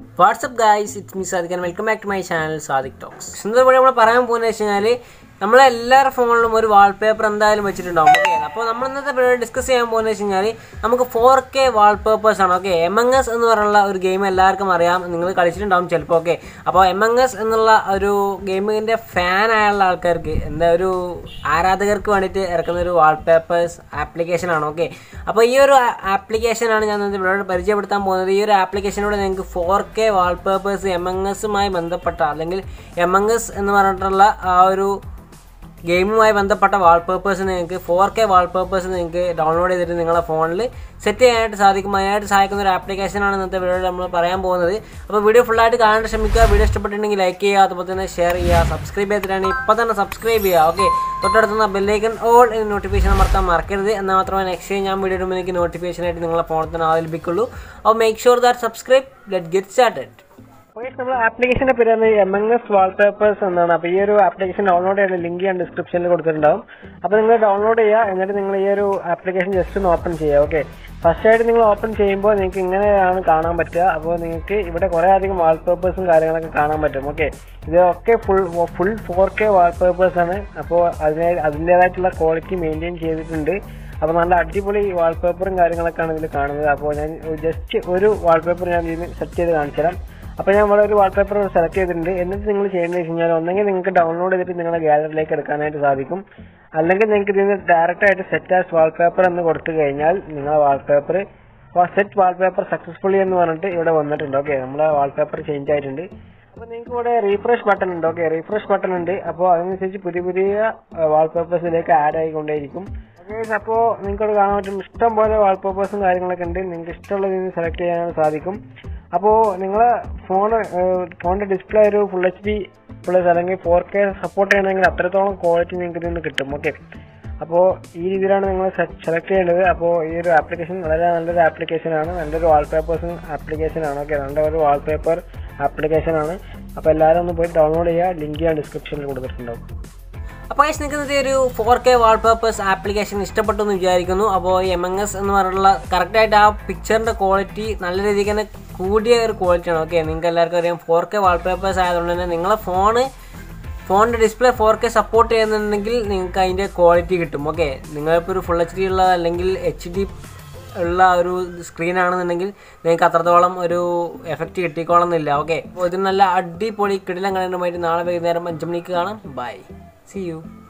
WhatsApp guys it's me Sadiq and welcome back to my channel Sadiq talks ഇന്നത്തെ വഴി നമ്മൾ പറയാൻ പോകുന്നത് വെച്ച് കഴിഞ്ഞാൽ നമ്മളെ എല്ലാവരുടെ ഫോണിലും ഒരു വാൾപേപ്പർ എന്തായാലും വെച്ചിട്ടുണ്ടാവും ഓക്കെ അപ്പോൾ നമ്മൾ ഇന്നത്തെ പരിപാടി ഡിസ്കസ് ചെയ്യാൻ പോകുന്നത് വെച്ച് കഴിഞ്ഞാൽ നമുക്ക് ഫോർ കെ വാൾപേപ്പേഴ്സ് ആണ് ഓക്കെ എം എൻ എസ് എന്ന് പറയുന്ന ഒരു ഗെയിം എല്ലാവർക്കും അറിയാം നിങ്ങൾ കളിച്ചിട്ടുണ്ടാവും ചിലപ്പോൾ ഓക്കെ അപ്പോൾ എം എൻ എസ് എന്നുള്ള ഒരു ഗെയിമിൻ്റെ ഫാൻ ആയുള്ള ആൾക്കാർക്ക് എന്താ ഒരു ആരാധകർക്ക് വേണ്ടിയിട്ട് ഇറക്കുന്ന ഒരു വാൾപേപ്പേഴ്സ് ആപ്ലിക്കേഷൻ ആണ് ഓക്കെ അപ്പോൾ ഈ ഒരു ആപ്ലിക്കേഷനാണ് ഞാൻ ഇന്നത്തെ ഇവിടെ പരിചയപ്പെടുത്താൻ പോകുന്നത് ഈ ഒരു ആപ്ലിക്കേഷനിലൂടെ നിങ്ങൾക്ക് four K wallpapers M N എസുമായി ബന്ധപ്പെട്ട അല്ലെങ്കിൽ എം എൻ എസ് എന്ന് പറഞ്ഞിട്ടുള്ള ആ ഒരു ഗെയിമുമായി ബന്ധപ്പെട്ട വാൾപേപ്പേഴ്സ് നിങ്ങൾക്ക് ഫോർ കെ വാൾപേപ്പേഴ്സ് നിങ്ങൾക്ക് ഡൗൺലോഡ് ചെയ്തിട്ട് നിങ്ങളുടെ ഫോണിൽ സെറ്റ് ചെയ്യാനായിട്ട് സാധിക്കും അതിനായിട്ട് സഹായിക്കുന്ന ഒരു ആപ്ലിക്കേഷനാണ് ഇന്നത്തെ വീഡിയോ നമ്മൾ പറയാൻ പോകുന്നത് അപ്പോൾ വീഡിയോ ഫുള്ളായിട്ട് കാണാൻ ശ്രമിക്കുക വീഡിയോ ഇഷ്ടപ്പെട്ടിട്ടുണ്ടെങ്കിൽ ലൈക്ക് ചെയ്യുക അതുപോലെ തന്നെ ഷെയർ ചെയ്യുക സബ്സ്ക്രൈബ് ചെയ്തിട്ടാണ് ഇപ്പോൾ തന്നെ സബ്സ്ക്രൈബ് ചെയ്യുക ഓക്കെ തൊട്ടടുത്തുന്ന ബെല്ലൈക്കൺ ഓൾ എന്ന നോട്ടിഫിക്കേഷൻ അമർത്താൻ മറക്കരുത് എന്നാൽ മാത്രമേ നെക്സ്റ്റ് ഞാൻ വീഡിയോ ഇടുമ്പോൾ എനിക്ക് നോട്ടിഫിക്കേഷൻ ആയിട്ട് നിങ്ങളെ ഫോണിൽ തന്നെ ആദ്യം ലഭിക്കുള്ളൂ അപ്പോൾ make sure that subscribe let get started നമ്മൾ ആപ്ലിക്കേഷന്റെ പേരാണ് എം എൻ എസ് വാൾപേപ്പേഴ്സ് എന്നാണ് അപ്പോൾ ഈ ഒരു ആപ്ലിക്കേഷൻ ഡൗൺലോഡ് ചെയ്യുന്ന ലിങ്ക് ഞാൻ ഡിസ്ക്രിപ്ഷനിൽ കൊടുത്തിട്ടുണ്ടാവും അപ്പോൾ നിങ്ങൾ ഡൗൺലോഡ് ചെയ്യുക എന്നിട്ട് നിങ്ങൾ ഈ ഒരു ആപ്ലിക്കേഷൻ ജസ്റ്റ് ഒന്ന് ഓപ്പൺ ചെയ്യുക ഓക്കെ ഫസ്റ്റ് ആയിട്ട് നിങ്ങൾ ഓപ്പൺ ചെയ്യുമ്പോൾ നിങ്ങൾക്ക് ഇങ്ങനെയാണ് കാണാൻ പറ്റുക അപ്പോൾ നിങ്ങൾക്ക് ഇവിടെ കുറേ അധികം വാൾപേപ്പേഴ്സും കാര്യങ്ങളൊക്കെ കാണാൻ പറ്റും ഓക്കെ ഇതൊക്കെ full full four K wallpapers ആണ് അപ്പോൾ അതിനെ അതിൻ്റേതായിട്ടുള്ള ക്വാളിറ്റി മെയിൻറ്റെയിൻ ചെയ്തിട്ടുണ്ട് അപ്പോൾ നല്ല അടിപൊളി വാൾപേപ്പറും കാര്യങ്ങളൊക്കെയാണ് ഇതിൽ കാണുന്നത് അപ്പോൾ ഞാൻ ജസ്റ്റ് ഒരു വാൾപേപ്പർ ഞാൻ ഇതിന് സെറ്റ് ചെയ്ത് കാണിച്ചു തരാം അപ്പോൾ ഞാൻ ഇവിടെ ഒരു വാൾപേപ്പർ സെലക്ട് ചെയ്തിട്ടുണ്ട് എന്നിട്ട് നിങ്ങൾ ചെയ്യേണ്ടത് വെച്ച് കഴിഞ്ഞാൽ ഒന്നെങ്കിൽ നിങ്ങൾക്ക് ഡൗൺലോഡ് ചെയ്തിട്ട് നിങ്ങളുടെ ഗാലറിയിലേക്ക് എടുക്കാനായിട്ട് സാധിക്കും അല്ലെങ്കിൽ നിങ്ങൾക്ക് ഇതിന് ഡയറക്റ്റ് ആയിട്ട് സെറ്റ് ആസ് വാൾപേപ്പർ എന്ന് കൊടുത്തു കഴിഞ്ഞാൽ നിങ്ങളുടെ വാൾപേപ്പർ സെറ്റ് വാൾപേപ്പർ സക്സസ്ഫുള്ളി എന്ന് പറഞ്ഞിട്ട് ഇവിടെ വന്നിട്ടുണ്ട് ഓക്കെ നമ്മുടെ വാൾപേപ്പർ ചേഞ്ച് ആയിട്ടുണ്ട് അപ്പോൾ നിങ്ങൾക്ക് ഇവിടെ റീഫ്രഷ് ബട്ടൺ ഉണ്ട് ഓക്കെ റീഫ്രഷ് ബട്ടൺ ഉണ്ട് അപ്പോൾ അതിനനുസരിച്ച് പുതിയ പുതിയ വാൾപേപ്പേഴ്സിലേക്ക് ആഡ് ആയിക്കൊണ്ടേയിരിക്കും അപ്പോൾ നിങ്ങൾക്ക് കാണാൻ പറ്റും ഇഷ്ടം പോലെ വാൾപേപ്പേഴ്സും കാര്യങ്ങളൊക്കെ ഉണ്ട് നിങ്ങൾക്ക് ഇഷ്ടമുള്ളത് ഇതിന് സെലക്ട് ചെയ്യാൻ സാധിക്കും അപ്പോൾ നിങ്ങളെ ഫോൺ ഫോണിന്റെ ഡിസ്പ്ലേ ഒരു ഫുൾ എച്ച് ഡി പ്ലസ് അല്ലെങ്കിൽ ഫോർ കെ സപ്പോർട്ട് ചെയ്യണമെങ്കിൽ അത്രത്തോളം ക്വാളിറ്റി നിങ്ങൾക്ക് ഇതിൽ നിന്ന് കിട്ടും ഓക്കെ അപ്പോൾ ഈ രീതിയിലാണ് നിങ്ങൾ സെലക്ട് ചെയ്യേണ്ടത് അപ്പോൾ ഈ ഒരു ആപ്ലിക്കേഷൻ വളരെ നല്ലൊരു ആപ്ലിക്കേഷൻ ആണ് നല്ലൊരു വാൾപേപ്പേഴ്സും ആപ്ലിക്കേഷൻ ആണ് ഓക്കെ നല്ലൊരു വാൾപേപ്പർ ആപ്ലിക്കേഷൻ ആണ് അപ്പോൾ എല്ലാവരും ഒന്ന് പോയി ഡൗൺലോഡ് ചെയ്യുക ലിങ്ക് ഞാൻ ഡിസ്ക്രിപ്ഷനിൽ കൊടുത്തിട്ടുണ്ടാവും അപ്പോൾ ഗൈസ് നിങ്ങൾക്ക് ഒരു ഫോർ കെ വാൾപേപ്പേഴ്സ് ആപ്ലിക്കേഷൻ ഇഷ്ടപ്പെട്ടു എന്ന് വിചാരിക്കുന്നു അപ്പോൾ എം എൻ എസ് എന്ന് പറഞ്ഞിട്ടുള്ള കറക്റ്റായിട്ട് ആ പിക്ചറിൻ്റെ ക്വാളിറ്റി നല്ല രീതിക്ക് തന്നെ കൂടിയ ഒരു ക്വാളിറ്റിയാണ് ഓക്കെ നിങ്ങൾക്ക് എല്ലാവർക്കും അറിയാം ഫോർ കെ വാൾപേപ്പേഴ്സ് ആയതുകൊണ്ട് തന്നെ നിങ്ങളെ ഫോണ് ഫോണിൻ്റെ ഡിസ്പ്ലേ ഫോർ കെ സപ്പോർട്ട് ചെയ്യുന്നുണ്ടെങ്കിൽ നിങ്ങൾക്ക് അതിൻ്റെ ക്വാളിറ്റി കിട്ടും ഓക്കെ നിങ്ങളിപ്പോൾ ഒരു ഫുൾ എച്ച് ഡി ഉള്ള അല്ലെങ്കിൽ എച്ച് ഡി ഉള്ള ഒരു സ്ക്രീനാണെന്നുണ്ടെങ്കിൽ നിങ്ങൾക്ക് അത്രത്തോളം ഒരു എഫക്റ്റ് കിട്ടിക്കോളന്നില്ല ഓക്കെ അപ്പോൾ ഇത് നല്ല അടിപൊളി കിടിലം കണ്ടുമായിട്ട് നാളെ വൈകുന്നേരം അഞ്ച് മണിക്ക് കാണാം ബൈ See you.